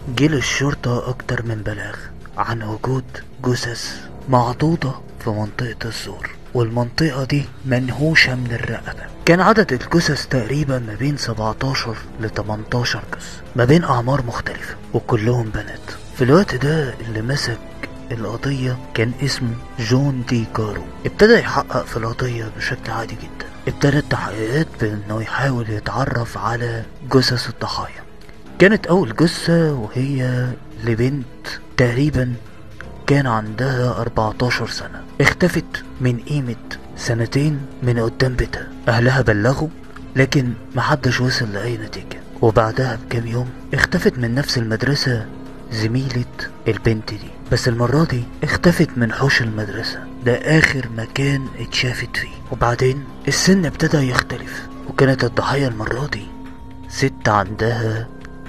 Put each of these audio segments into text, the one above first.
جه للشرطة أكتر من بلاغ عن وجود جثث معضوضة في منطقة الزور والمنطقة دي منهوشة من الرقبة كان عدد الجثث تقريبا ما بين 17 ل 18 جثة ما بين أعمار مختلفة وكلهم بنات في الوقت ده اللي مسك القضية كان اسمه جون دي كارو ابتدى يحقق في القضية بشكل عادي جدا ابتدى التحقيقات بانه يحاول يتعرف على جثث الضحايا كانت اول جثة وهي لبنت تقريبا كان عندها 14 سنة اختفت من قيمة سنتين من قدام بيتها اهلها بلغوا لكن محدش وصل لأي نتيجة وبعدها بكام يوم اختفت من نفس المدرسة زميلة البنت دي بس المرة دي اختفت من حوش المدرسة ده آخر مكان اتشافت فيه وبعدين السن ابتدى يختلف وكانت الضحية المرة دي ست عندها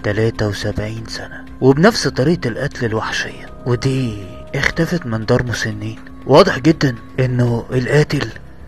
73 سنة وبنفس طريقة القتل الوحشية ودي اختفت من دار مسنين واضح جدا انه القاتل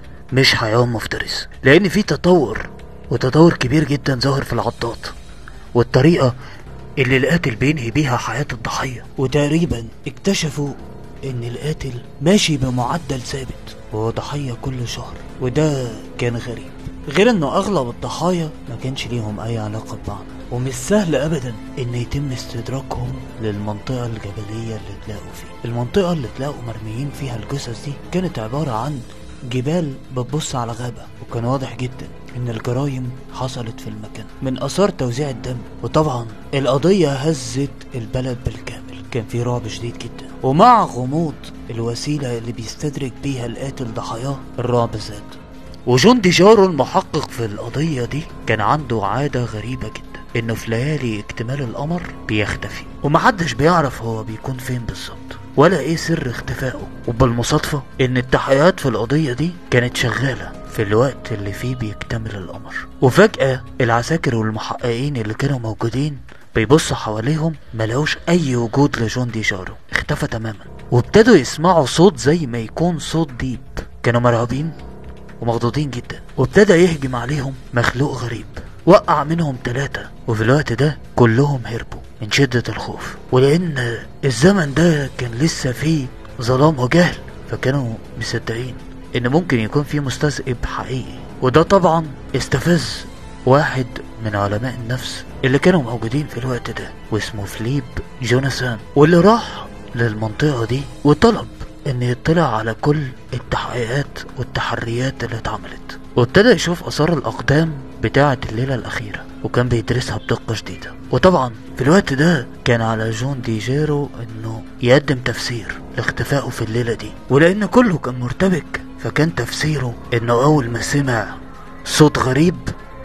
مش حيوان مفترس لان في تطور وتطور كبير جدا ظاهر في العضات والطريقة اللي القاتل بينهي بيها حياة الضحية وتقريبا اكتشفوا ان القاتل ماشي بمعدل ثابت وهو ضحية كل شهر وده كان غريب غير انه اغلب الضحايا ما كانش ليهم اي علاقة ببعض ومش سهل ابدا ان يتم استدراكهم للمنطقة الجبلية اللي تلاقوا فيها المنطقة اللي تلاقوا مرميين فيها الجثث دي كانت عبارة عن جبال بتبص على غابة وكان واضح جدا ان الجرايم حصلت في المكان من اثار توزيع الدم وطبعا القضية هزت البلد بالكامل كان في رعب شديد جدا ومع غموض الوسيلة اللي بيستدرك بيها القاتل ضحاياه الرعب زاد وجون ديجارو المحقق في القضية دي كان عنده عادة غريبة جدا انه في ليالي اكتمال القمر بيختفي ومحدش بيعرف هو بيكون فين بالظبط ولا ايه سر اختفائه وبالمصادفة ان التحقيقات في القضية دي كانت شغالة في الوقت اللي فيه بيكتمل القمر وفجأة العساكر والمحققين اللي كانوا موجودين بيبصوا حواليهم ملقوش اي وجود لجون دي جارو اختفى تماما وابتدوا يسمعوا صوت زي ما يكون صوت ديب كانوا مرعوبين ومخضوضين جدا وابتدى يهجم عليهم مخلوق غريب وقع منهم ثلاثة وفي الوقت ده كلهم هربوا من شدة الخوف ولأن الزمن ده كان لسه فيه ظلام وجهل فكانوا مصدقين إن ممكن يكون فيه مستذئب حقيقي وده طبعا استفز واحد من علماء النفس اللي كانوا موجودين في الوقت ده واسمه فليب جوناثان واللي راح للمنطقة دي وطلب ان يطلع على كل التحقيقات والتحريات اللي اتعملت وابتدى يشوف اثار الاقدام بتاعة الليلة الاخيرة وكان بيدرسها بدقة شديدة وطبعا في الوقت ده كان على جون دي جيرو انه يقدم تفسير لاختفائه في الليلة دي ولان كله كان مرتبك فكان تفسيره انه اول ما سمع صوت غريب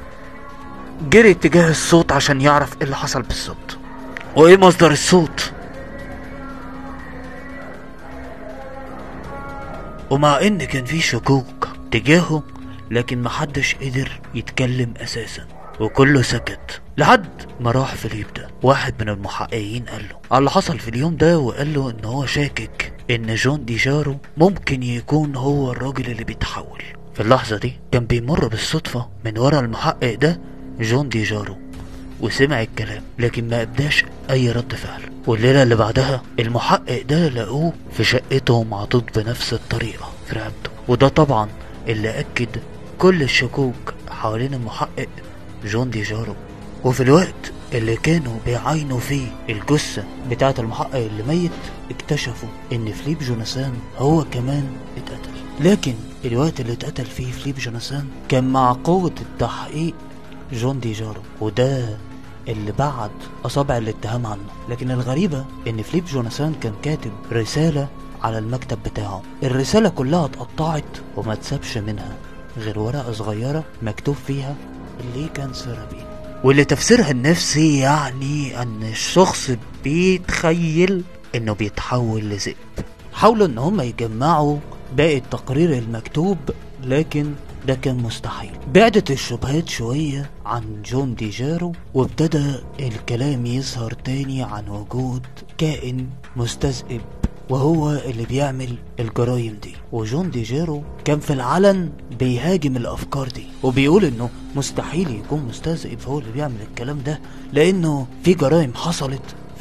جري اتجاه الصوت عشان يعرف ايه اللي حصل بالظبط وايه مصدر الصوت ومع ان كان في شكوك تجاهه لكن محدش قدر يتكلم اساسا وكله سكت لحد ما راح فيليب ده واحد من المحققين قال له على اللي حصل في اليوم ده وقال له ان هو شاكك ان جون دي جارو ممكن يكون هو الراجل اللي بيتحول في اللحظة دي كان بيمر بالصدفة من ورا المحقق ده جون دي جارو وسمع الكلام لكن ما ابداش اي رد فعل والليله اللي بعدها المحقق ده لقوه في شقته معضوض بنفس الطريقه في رقبته وده طبعا اللي اكد كل الشكوك حوالين المحقق جون دي جارو وفي الوقت اللي كانوا بيعاينوا فيه الجثة بتاعة المحقق اللي ميت اكتشفوا ان فليب جوناثان هو كمان اتقتل لكن الوقت اللي اتقتل فيه فليب جوناثان كان مع قوة التحقيق جون دي جارو وده اللي بعد اصابع الاتهام عنه لكن الغريبة ان فليب جوناثان كان كاتب رسالة على المكتب بتاعه الرسالة كلها اتقطعت وما تسابش منها غير ورقة صغيرة مكتوب فيها اللي كان سرابين واللي تفسيرها النفسي يعني ان الشخص بيتخيل انه بيتحول لذئب حاولوا ان هم يجمعوا باقي التقرير المكتوب لكن ده كان مستحيل بعدت الشبهات شوية عن جون دي جارو وابتدى الكلام يظهر تاني عن وجود كائن مستذئب وهو اللي بيعمل الجرايم دي وجون دي جيرو كان في العلن بيهاجم الافكار دي وبيقول انه مستحيل يكون مستذئب هو اللي بيعمل الكلام ده لانه في جرائم حصلت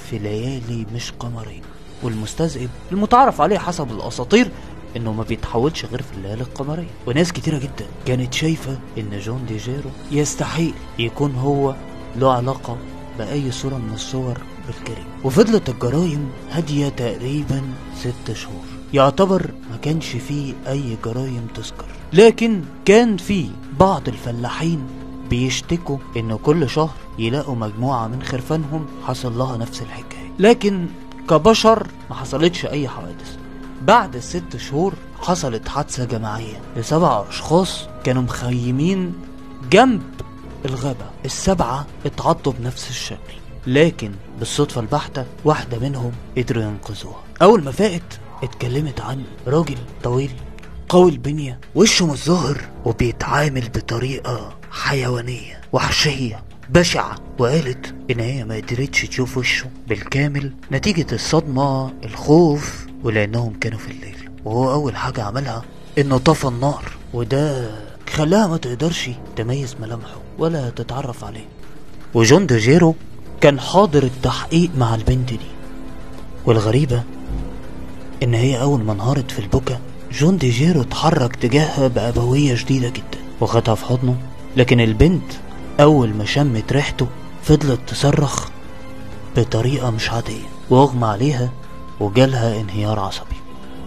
في ليالي مش قمرين والمستذئب المتعارف عليه حسب الاساطير انه ما بيتحولش غير في الليالي القمريه وناس كتيره جدا كانت شايفه ان جون دي جيرو يستحيل يكون هو له علاقه باي صوره من الصور بالجريمه وفضلت الجرايم هاديه تقريبا ست شهور يعتبر ما كانش فيه اي جرايم تذكر لكن كان في بعض الفلاحين بيشتكوا ان كل شهر يلاقوا مجموعه من خرفانهم حصل لها نفس الحكايه لكن كبشر ما حصلتش اي حوادث بعد ست شهور حصلت حادثة جماعية لسبع أشخاص كانوا مخيمين جنب الغابة السبعة اتعضوا بنفس الشكل لكن بالصدفة البحتة واحدة منهم قدروا ينقذوها أول ما فاقت اتكلمت عن راجل طويل قوي البنية وشه مش ظاهر وبيتعامل بطريقة حيوانية وحشية بشعة وقالت إن هي ما قدرتش تشوف وشه بالكامل نتيجة الصدمة الخوف ولأنهم كانوا في الليل وهو أول حاجة عملها إنه طفى النار وده خلاها ما تقدرش تميز ملامحه ولا تتعرف عليه وجون ديجيرو كان حاضر التحقيق مع البنت دي والغريبة إن هي أول ما انهارت في البكا جون ديجيرو اتحرك تجاهها بأبوية شديدة جدا وخدها في حضنه لكن البنت أول ما شمت ريحته فضلت تصرخ بطريقة مش عادية واغمى عليها وجالها انهيار عصبي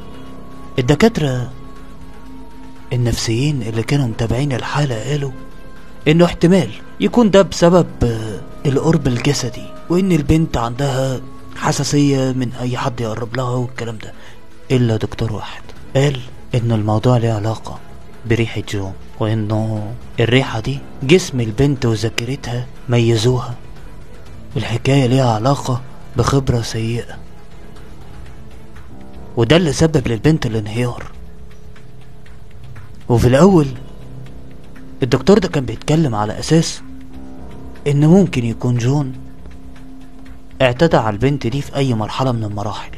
الدكاترة النفسيين اللي كانوا متابعين الحالة قالوا انه احتمال يكون ده بسبب آه، القرب الجسدي وان البنت عندها حساسية من اي حد يقرب لها والكلام ده الا دكتور واحد قال ان الموضوع له علاقة بريحة جون وانه الريحة دي جسم البنت وذاكرتها ميزوها والحكاية ليها علاقة بخبرة سيئة وده اللي سبب للبنت الانهيار وفي الأول الدكتور ده كان بيتكلم على أساس إن ممكن يكون جون اعتدى على البنت دي في أي مرحلة من المراحل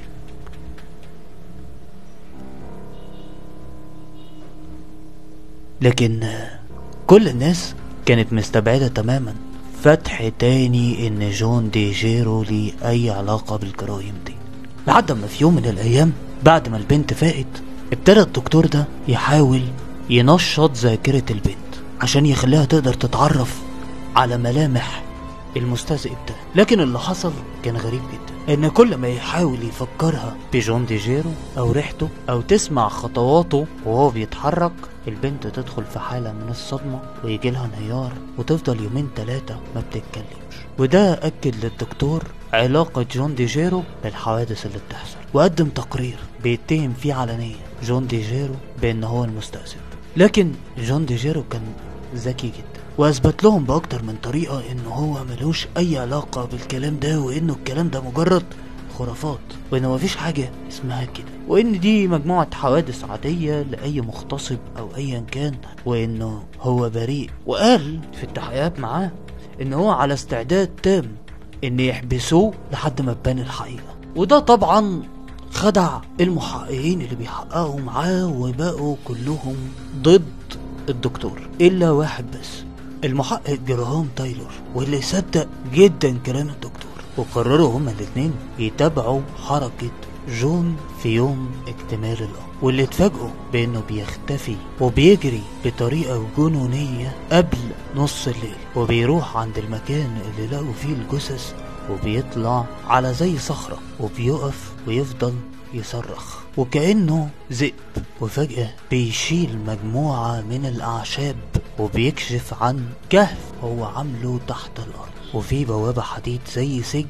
لكن آه، كل الناس كانت مستبعدة تماما فتح تاني ان جون دي جيرو ليه اي علاقة بالجرايم دي لحد ما في يوم من الايام بعد ما البنت فاقت ابتدى الدكتور ده يحاول ينشط ذاكرة البنت عشان يخليها تقدر تتعرف على ملامح المستذئب ده لكن اللي حصل كان غريب جدا ان كل ما يحاول يفكرها بجون دي جيرو او ريحته او تسمع خطواته وهو بيتحرك البنت تدخل في حالة من الصدمة ويجي لها انهيار وتفضل يومين ثلاثة ما بتتكلمش وده أكد للدكتور علاقة جون دي جيرو بالحوادث اللي بتحصل وقدم تقرير بيتهم فيه علنيا جون دي جيرو بأن هو المستذئب لكن جون دي جيرو كان ذكي جدا واثبت لهم باكتر من طريقه ان هو ملوش اي علاقه بالكلام ده وانه الكلام ده مجرد خرافات وان مفيش حاجه اسمها كده وان دي مجموعه حوادث عاديه لاي مغتصب او ايا كان وانه هو بريء وقال في التحقيقات معاه ان هو على استعداد تام ان يحبسوه لحد ما تبان الحقيقه وده طبعا خدع المحققين اللي بيحققوا معاه وبقوا كلهم ضد الدكتور الا واحد بس المحقق جراهام تايلور واللي صدق جدا كلام الدكتور وقرروا هما الاتنين يتابعوا حركة جون في يوم اكتمال الأمر واللي اتفاجئوا بانه بيختفي وبيجري بطريقة جنونية قبل نص الليل وبيروح عند المكان اللي لقوا فيه الجثث وبيطلع على زي صخرة وبيقف ويفضل يصرخ وكأنه ذئب وفجأة بيشيل مجموعة من الأعشاب وبيكشف عن كهف هو عامله تحت الأرض وفي بوابة حديد زي سجن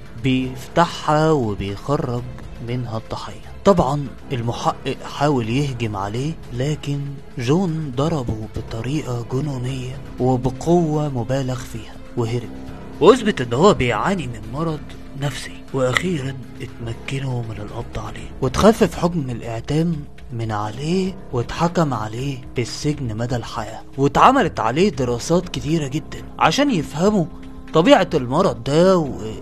بيفتحها وبيخرج منها الضحية طبعا المحقق حاول يهجم عليه لكن جون ضربه بطريقة جنونية وبقوة مبالغ فيها وهرب واثبت ان هو بيعاني من مرض نفسي واخيرا اتمكنوا من القبض عليه وتخفف حكم الاعدام من عليه واتحكم عليه بالسجن مدى الحياة واتعملت عليه دراسات كتيرة جدا عشان يفهموا طبيعة المرض ده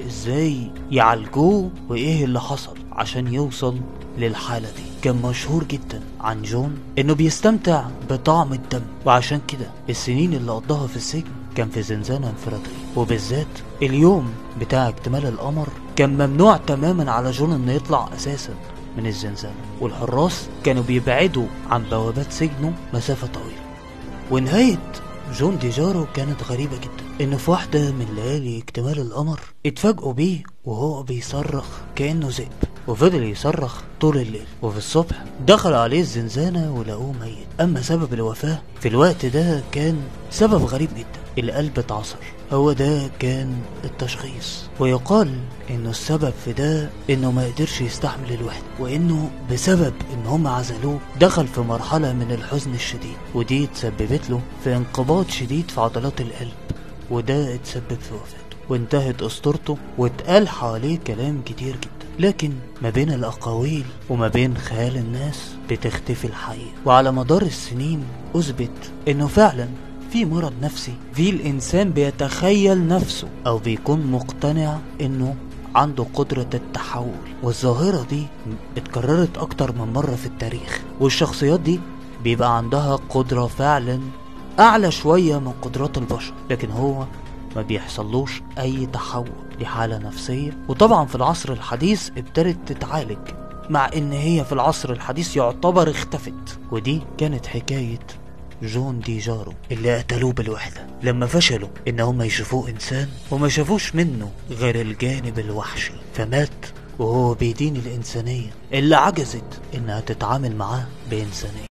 وازاي يعالجوه وايه اللي حصل عشان يوصل للحالة دي كان مشهور جدا عن جون انه بيستمتع بطعم الدم وعشان كده السنين اللي قضاها في السجن كان في زنزانة انفرادية وبالذات اليوم بتاع اكتمال القمر كان ممنوع تماما على جون انه يطلع اساسا من الزنزانة والحراس كانوا بيبعدوا عن بوابات سجنه مسافة طويلة ونهاية جون ديجارو كانت غريبة جدا إن في واحدة من ليالي اكتمال القمر اتفاجئوا بيه وهو بيصرخ كأنه ذئب وفضل يصرخ طول الليل وفي الصبح دخلوا عليه الزنزانة ولقوه ميت أما سبب الوفاة في الوقت ده كان سبب غريب جدا القلب اتعصر هو ده كان التشخيص ويقال انه السبب في ده انه ما قدرش يستحمل الوحدة وانه بسبب ان هم عزلوه دخل في مرحلة من الحزن الشديد ودي تسببت له في انقباض شديد في عضلات القلب وده اتسبب في وفاته وانتهت اسطورته واتقال حواليه كلام كتير جدا لكن ما بين الأقاويل وما بين خيال الناس بتختفي الحقيقة وعلى مدار السنين أثبت إنه فعلا في مرض نفسي في الإنسان بيتخيل نفسه أو بيكون مقتنع إنه عنده قدرة التحول والظاهرة دي اتكررت أكتر من مرة في التاريخ والشخصيات دي بيبقى عندها قدرة فعلا أعلى شوية من قدرات البشر لكن هو ما بيحصلوش أي تحول دي حالة نفسية وطبعا في العصر الحديث ابتدت تتعالج مع إن هي في العصر الحديث يعتبر اختفت ودي كانت حكاية جون دي جارو اللي قتلوه بالوحدة لما فشلوا ان هم يشوفوه انسان وما شافوش منه غير الجانب الوحشي فمات وهو بيدين الانسانية اللي عجزت انها تتعامل معاه بانسانية